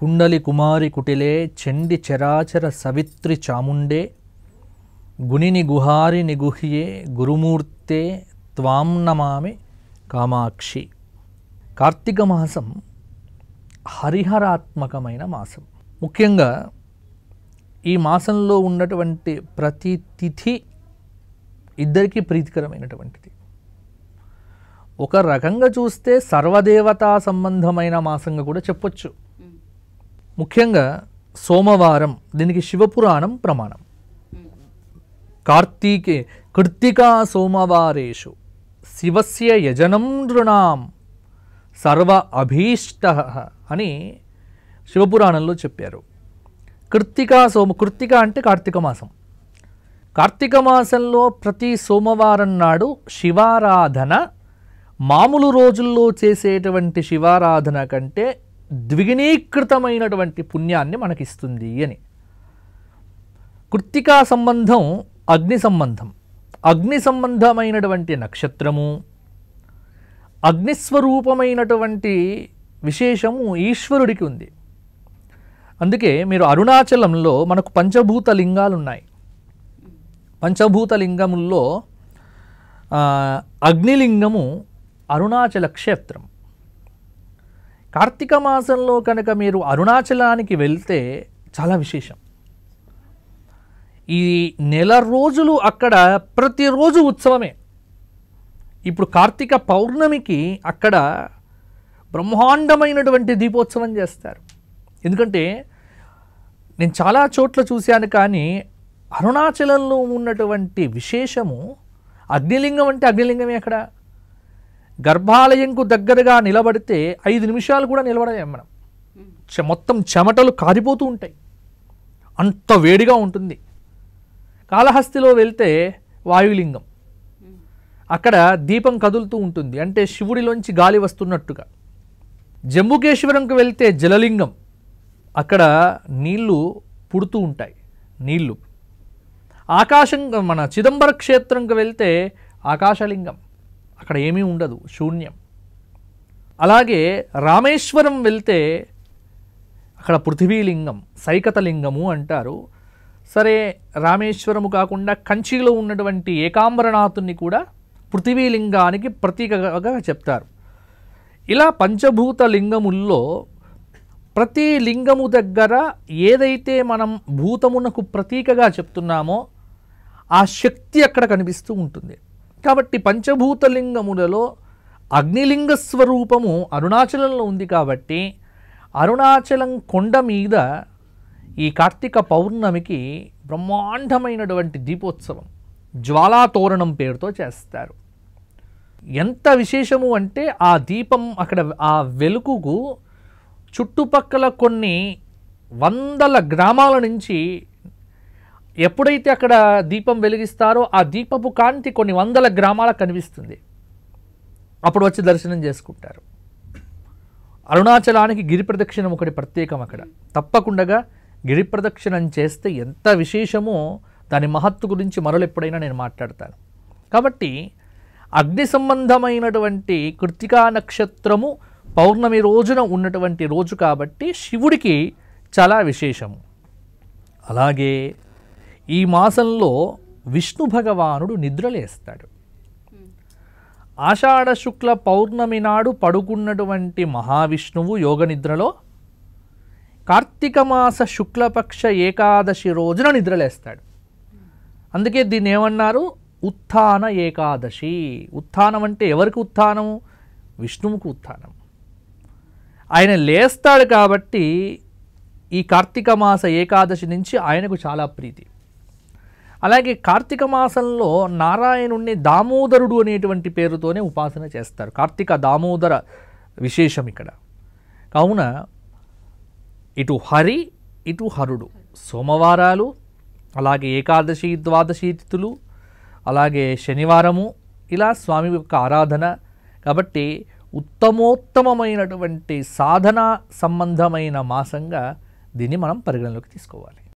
కుండలి కుమారి కుటిలే చండి చరాచర సవిత్రి చాముండే గుణిని గుహారి నిగుహ్యే గురుమూర్తే త్వాం నమామి కామాక్షి కార్తీక మాసం హరిహరాత్మకమైన మాసం ముఖ్యంగా ఈ మాసంలో ఉన్నటువంటి ప్రతి తిథి ఇద్దరికీ ప్రీతికరమైనటువంటిది ఒక రకంగా చూస్తే సర్వదేవతా సంబంధమైన మాసంగా కూడా చెప్పొచ్చు ముఖ్యంగా సోమవారం దీనికి శివపురాణం ప్రమాణం కార్తీకే కృత్తికా సోమవారేషు శివస్య యజనం నృణాం సర్వ అభీష్ట అని శివపురాణంలో చెప్పారు కృత్తికా సోమ కృత్తిక అంటే కార్తీక మాసం కార్తీక మాసంలో ప్రతి సోమవారం నాడు శివారాధన మామూలు రోజుల్లో చేసేటువంటి శివారాధన కంటే ద్విగుణీకృతమైనటువంటి పుణ్యాన్ని మనకిస్తుంది అని కృత్తికా సంబంధం అగ్ని సంబంధం అగ్ని సంబంధమైనటువంటి నక్షత్రము అగ్నిస్వరూపమైనటువంటి విశేషము ఈశ్వరుడికి ఉంది అందుకే మీరు అరుణాచలంలో మనకు పంచభూత లింగాలు ఉన్నాయి పంచభూత లింగముల్లో ఆ, అగ్నిలింగము అరుణాచల క్షేత్రం కార్తీక మాసంలో కనుక మీరు అరుణాచలానికి వెళ్తే చాలా విశేషం ఈ నెల రోజులు అక్కడ ప్రతిరోజు ఉత్సవమే ఇప్పుడు కార్తీక పౌర్ణమికి అక్కడ బ్రహ్మాండమైనటువంటి దీపోత్సవం చేస్తారు ఎందుకంటే నేను చాలా చోట్ల చూశాను కానీ అరుణాచలంలో ఉన్నటువంటి విశేషము అగ్నిలింగం అంటే అగ్నిలింగమే అక్కడ గర్భాలయంకు దగ్గరగా నిలబడితే ఐదు నిమిషాలు కూడా నిలబడలేం మనం చె- మొత్తం చెమటలు కారిపోతూ ఉంటాయి అంత వేడిగా ఉంటుంది కాళహస్తిలో వెళ్తే వాయులింగం అక్కడ దీపం కదులుతూ ఉంటుంది అంటే శివుడిలోంచి గాలి వస్తున్నట్టుగా జంబుకేశ్వరంకి వెళ్తే జలలింగం అక్కడ నీళ్లు పుడుతూ ఉంటాయి నీళ్లు ఆకాశం మన చిదంబర క్షేత్రంకి వెళ్తే ఆకాశలింగం అక్కడ ఏమీ ఉండదు శూన్యం అలాగే రామేశ్వరం వెళ్తే అక్కడ పృథివీలింగం సైకతలింగము అంటారు సరే రామేశ్వరము కాకుండా కంచిలో ఉన్నటువంటి ఏకాంబరనాథుని కూడా పృథివీలింగానికి ప్రతీకగా చెప్తారు ఇలా పంచభూత లింగముల్లో ప్రతి లింగము దగ్గర ఏదైతే మనం భూతమునకు ప్రతీకగా చెప్తున్నామో ఆ శక్తి అక్కడ కనిపిస్తూ ఉంటుంది కాబట్టి పంచభూత లింగములలో అగ్నిలింగ స్వరూపము అరుణాచలంలో ఉంది కాబట్టి అరుణాచలం కొండ మీద ఈ కార్తీక పౌర్ణమికి బ్రహ్మాండమైనటువంటి దీపోత్సవం జ్వాలాతోరణం పేరుతో చేస్తారు ఎంత విశేషము అంటే ఆ దీపం అక్కడ ఆ వెలుగుకు చుట్టుపక్కల కొన్ని వందల గ్రామాల నుంచి ఎప్పుడైతే అక్కడ దీపం వెలిగిస్తారో ఆ దీపపు కాంతి కొన్ని వందల గ్రామాలకు కనిపిస్తుంది అప్పుడు వచ్చి దర్శనం చేసుకుంటారు అరుణాచలానికి గిరి ప్రదక్షిణం ఒకటి ప్రత్యేకం అక్కడ తప్పకుండా గిరి ప్రదక్షిణం చేస్తే ఎంత విశేషమో దాని మహత్తు గురించి మరలు ఎప్పుడైనా నేను మాట్లాడతాను కాబట్టి అగ్ని సంబంధమైనటువంటి కృతికా నక్షత్రము పౌర్ణమి రోజున ఉన్నటువంటి రోజు కాబట్టి శివుడికి చాలా విశేషము అలాగే ఈ మాసంలో విష్ణు భగవానుడు నిద్రలేస్తాడు ఆషాఢ శుక్ల పౌర్ణమి నాడు పడుకున్నటువంటి మహావిష్ణువు యోగ నిద్రలో కార్తీక మాస శుక్లపక్ష ఏకాదశి రోజున నిద్రలేస్తాడు అందుకే దీన్ని ఏమన్నారు ఉత్థాన ఏకాదశి ఉత్థానం అంటే ఎవరికి ఉత్థానం విష్ణువుకు ఉత్థానం ఆయన లేస్తాడు కాబట్టి ఈ కార్తీక మాస ఏకాదశి నుంచి ఆయనకు చాలా ప్రీతి అలాగే కార్తీక మాసంలో నారాయణుణ్ణి దామోదరుడు అనేటువంటి పేరుతోనే ఉపాసన చేస్తారు కార్తీక దామోదర విశేషం ఇక్కడ కావున ఇటు హరి ఇటు హరుడు సోమవారాలు అలాగే ఏకాదశి ద్వాదశి తిథులు అలాగే శనివారము ఇలా స్వామి యొక్క ఆరాధన కాబట్టి ఉత్తమోత్తమమైనటువంటి సాధన సంబంధమైన మాసంగా దీన్ని మనం పరిగణలోకి తీసుకోవాలి